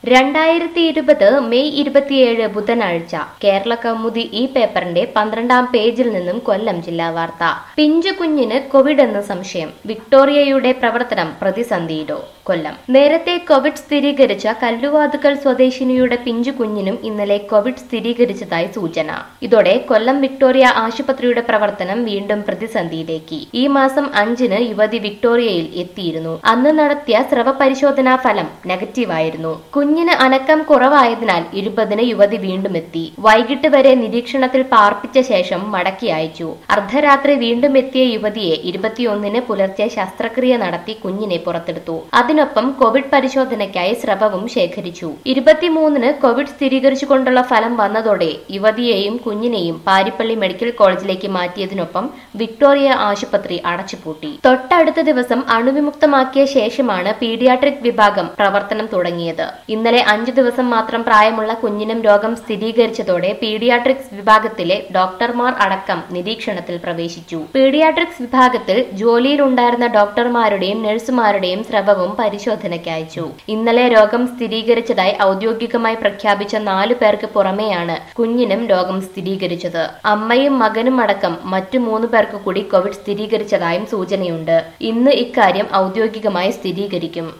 രണ്ടായിരത്തി ഇരുപത് മെയ് ഇരുപത്തിയേഴ് ബുധനാഴ്ച കേരള കൗമുദി ഈ പേപ്പറിന്റെ പന്ത്രണ്ടാം പേജിൽ നിന്നും കൊല്ലം ജില്ലാ വാർത്ത പിഞ്ചു കുഞ്ഞിന് കോവിഡ് എന്ന് സംശയം വിക്ടോറിയയുടെ പ്രവർത്തനം പ്രതിസന്ധിയിലോ കൊല്ലം നേരത്തെ കോവിഡ് സ്ഥിരീകരിച്ച കല്ലുവാതുക്കൽ സ്വദേശിനിയുടെ പിഞ്ചു കുഞ്ഞിനും ഇന്നലെ കോവിഡ് സ്ഥിരീകരിച്ചതായി സൂചന ഇതോടെ കൊല്ലം വിക്ടോറിയ ആശുപത്രിയുടെ പ്രവർത്തനം വീണ്ടും പ്രതിസന്ധിയിലേക്ക് ഈ മാസം അഞ്ചിന് യുവതി വിക്ടോറിയയിൽ എത്തിയിരുന്നു അന്ന് നടത്തിയ സ്രവ പരിശോധനാ ഫലം നെഗറ്റീവായിരുന്നു കുഞ്ഞിന് അനക്കം കുറവായതിനാൽ ഇരുപതിന് യുവതി വീണ്ടും എത്തി വൈകിട്ട് വരെ നിരീക്ഷണത്തിൽ പാർപ്പിച്ച ശേഷം മടക്കി അയച്ചു അർദ്ധരാത്രി വീണ്ടും എത്തിയ യുവതിയെ ഇരുപത്തിയൊന്നിന് പുലർച്ചെ ശസ്ത്രക്രിയ നടത്തി കുഞ്ഞിനെ പുറത്തെടുത്തു അതിനൊപ്പം കോവിഡ് പരിശോധനയ്ക്കായി സ്രവവും ശേഖരിച്ചു ഇരുപത്തിമൂന്നിന് കോവിഡ് സ്ഥിരീകരിച്ചുകൊണ്ടുള്ള ഫലം വന്നതോടെ യുവതിയെയും കുഞ്ഞിനെയും പാരിപ്പള്ളി മെഡിക്കൽ കോളേജിലേക്ക് മാറ്റിയതിനൊപ്പം വിക്ടോറിയ ആശുപത്രി അടച്ചുപൂട്ടി തൊട്ടടുത്ത ദിവസം അണുവിമുക്തമാക്കിയ ശേഷമാണ് പീഡിയാട്രിക് വിഭാഗം പ്രവർത്തനം തുടങ്ങിയത് ഇന്നലെ അഞ്ചു ദിവസം മാത്രം പ്രായമുള്ള കുഞ്ഞിനും രോഗം സ്ഥിരീകരിച്ചതോടെ പീഡിയാട്രിക്സ് വിഭാഗത്തിലെ ഡോക്ടർമാർ അടക്കം നിരീക്ഷണത്തിൽ പ്രവേശിച്ചു പീഡിയാട്രിക്സ് വിഭാഗത്തിൽ ജോലിയിലുണ്ടായിരുന്ന ഡോക്ടർമാരുടെയും നഴ്സുമാരുടെയും സ്രവവും പരിശോധനയ്ക്ക് അയച്ചു ഇന്നലെ രോഗം സ്ഥിരീകരിച്ചതായി ഔദ്യോഗികമായി പ്രഖ്യാപിച്ച നാലു പേർക്ക് പുറമെയാണ് കുഞ്ഞിനും രോഗം സ്ഥിരീകരിച്ചത് അമ്മയും മകനും അടക്കം മറ്റു മൂന്ന് പേർക്ക് കൂടി കോവിഡ് സ്ഥിരീകരിച്ചതായും സൂചനയുണ്ട് ഇന്ന് ഇക്കാര്യം ഔദ്യോഗികമായി സ്ഥിരീകരിക്കും